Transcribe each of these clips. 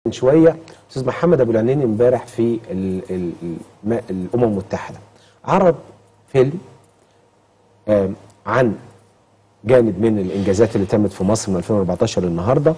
من شويه استاذ محمد ابو العنين امبارح في ال ال ال الامم المتحده عرض فيلم آم، عن جانب من الانجازات اللي تمت في مصر من 2014 للنهارده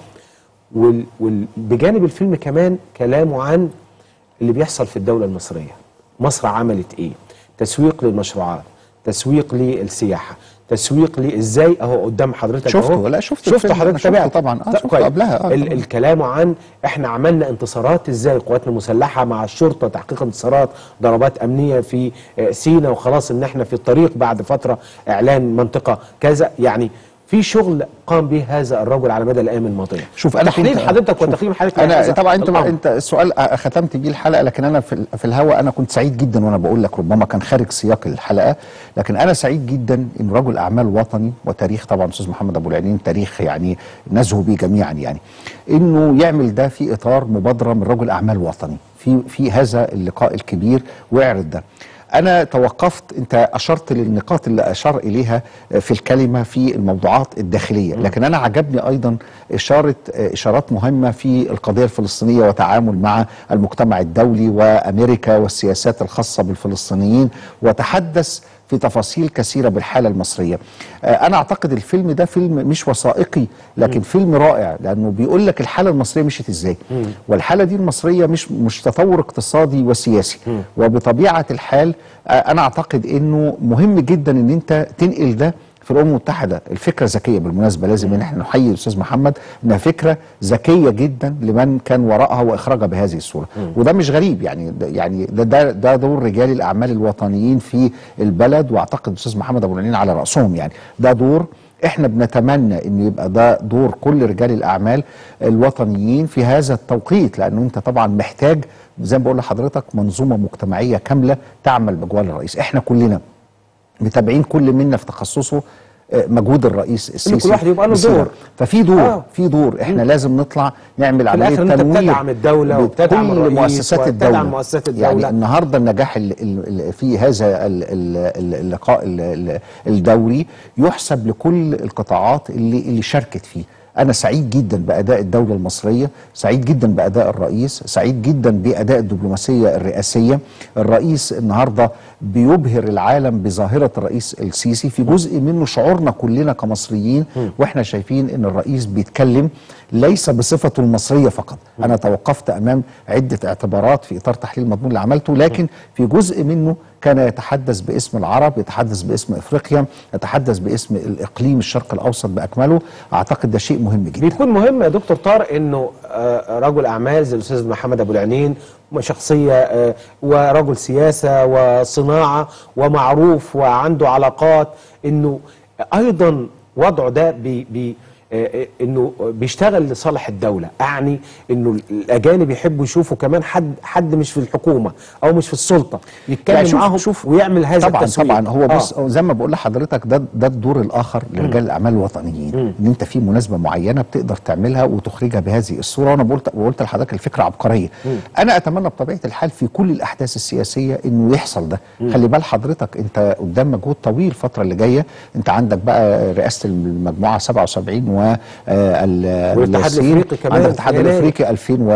وال وال بجانب الفيلم كمان كلامه عن اللي بيحصل في الدوله المصريه مصر عملت ايه تسويق للمشروعات تسويق للسياحه تسويق لي ازاي اهو قدام حضرتك شفته، اهو لا، شفت شفته الفيلم، حضرتك أنا شفته تابعت طبعاً، آه، طب شفته كويس. قبلها، آه، ال- طبعاً. الكلام عن احنا عملنا انتصارات ازاي قواتنا المسلحه مع الشرطه تحقيق انتصارات ضربات امنيه في آه، سينا وخلاص ان احنا في الطريق بعد فتره اعلان منطقه كذا يعني في شغل قام به هذا الرجل على مدى الايام الماضيه شوف انا تحليل كنت- حضرتك شوف، وتقييم حضرتك انا لهذا طبعا انت الأمر. انت السؤال ختمت بيه الحلقه لكن انا في ال- في الهوا انا كنت سعيد جدا وانا بقول لك ربما كان خارج سياق الحلقه لكن انا سعيد جدا ان رجل اعمال وطني وتاريخ طبعا استاذ محمد ابو العينين تاريخ يعني نزهو به جميعا يعني انه يعمل ده في اطار مبادره من رجل اعمال وطني في في هذا اللقاء الكبير ويعرض ده أنا توقفت أنت أشرت للنقاط اللي أشار إليها في الكلمة في الموضوعات الداخلية لكن أنا عجبني أيضا إشارة إشارات مهمة في القضية الفلسطينية وتعامل مع المجتمع الدولي وأمريكا والسياسات الخاصة بالفلسطينيين وتحدث في تفاصيل كثيرة بالحالة المصرية آه، أنا أعتقد الفيلم ده فيلم مش وثائقي لكن فيلم رائع لأنه بيقول لك الحالة المصرية مشيت إزاي والحالة دي المصرية مش مش تطور اقتصادي وسياسي وبطبيعة الحال آه، أنا أعتقد أنه مهم جدا أن أنت تنقل ده في الامم المتحده الفكره ذكيه بالمناسبه لازم ان احنا نحيي الاستاذ محمد انها فكره ذكيه جدا لمن كان وراءها واخراجها بهذه الصوره وده مش غريب يعني ده يعني ده ده, ده دور رجال الاعمال الوطنيين في البلد واعتقد الاستاذ محمد ابو العنين على راسهم يعني ده دور احنا بنتمنى ان يبقى ده دور كل رجال الاعمال الوطنيين في هذا التوقيت لانه انت طبعا محتاج زي ما بقول لحضرتك منظومه مجتمعيه كامله تعمل بجوار الرئيس احنا كلنا متابعين كل منا في تخصصه آه، مجهود الرئيس السيسي واحد يبقى له بالسنة. دور. ففي دور آه. في دور احنا لازم نطلع نعمل عمليه الآخر أنت تنوير بتدعم الدولة وبتدعم بكل الرئيس مؤسسات وبتدعم الدوله مؤسسات يعني الدولة. النهارده النجاح ال- ال- ال- في هذا ال- ال- ال- اللقاء ال- ال- الدوري يحسب لكل القطاعات اللي اللي شاركت فيه أنا سعيد جدا بأداء الدولة المصرية سعيد جدا بأداء الرئيس سعيد جدا بأداء الدبلوماسية الرئاسية الرئيس النهاردة بيبهر العالم بظاهرة الرئيس السيسي في جزء منه شعورنا كلنا كمصريين وإحنا شايفين أن الرئيس بيتكلم ليس بصفته المصرية فقط أنا توقفت أمام عدة اعتبارات في إطار تحليل مضمون اللي عملته لكن في جزء منه كان يتحدث باسم العرب يتحدث باسم افريقيا يتحدث باسم الاقليم الشرق الاوسط باكمله اعتقد ده شيء مهم جدا بيكون مهم يا دكتور طارق انه آه، رجل اعمال زي الاستاذ محمد ابو العنين شخصيه آه، ورجل سياسه وصناعه ومعروف وعنده علاقات انه ايضا وضعه ده بي بي آه، آه، انه بيشتغل لصالح الدوله اعني انه الاجانب يحبوا يشوفوا كمان حد حد مش في الحكومه او مش في السلطه لا، يتكلم شوف- معاهم شوف ويعمل هذا طبعا التسويق طبعا هو بص آه. زي ما بقول لحضرتك ده ده الدور الاخر لرجال الاعمال الوطنيين ان انت في مناسبه معينه بتقدر تعملها وتخرجها بهذه الصوره وانا قلت وقلت لحضرتك الفكره عبقريه انا اتمنى بطبيعه الحال في كل الاحداث السياسيه انه يحصل ده خلي بال حضرتك انت قدام مجهود طويل الفتره اللي جايه انت عندك بقى رئاسه المجموعه 77 و آه، ال- والاتحاد الصين. الأفريقي كمان عندك في الاتحاد يناير. الافريقي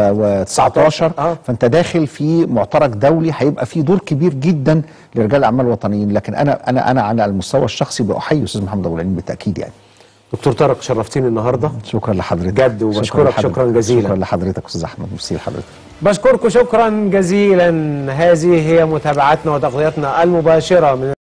2019 آه. فانت داخل في معترك دولي هيبقى في دور كبير جدا لرجال الاعمال الوطنيين لكن انا انا انا على المستوى الشخصي بحيي استاذ محمد ابو العليم بالتاكيد يعني دكتور طارق شرفتيني النهارده شكرا لحضرتك جد وبشكرك شكرا لحضرتك. شكراً جزيلا. شكرا لحضرتك استاذ احمد ميرسي لحضرتك بشكركم شكرا جزيلا هذه هي متابعتنا وتغطيتنا المباشرة من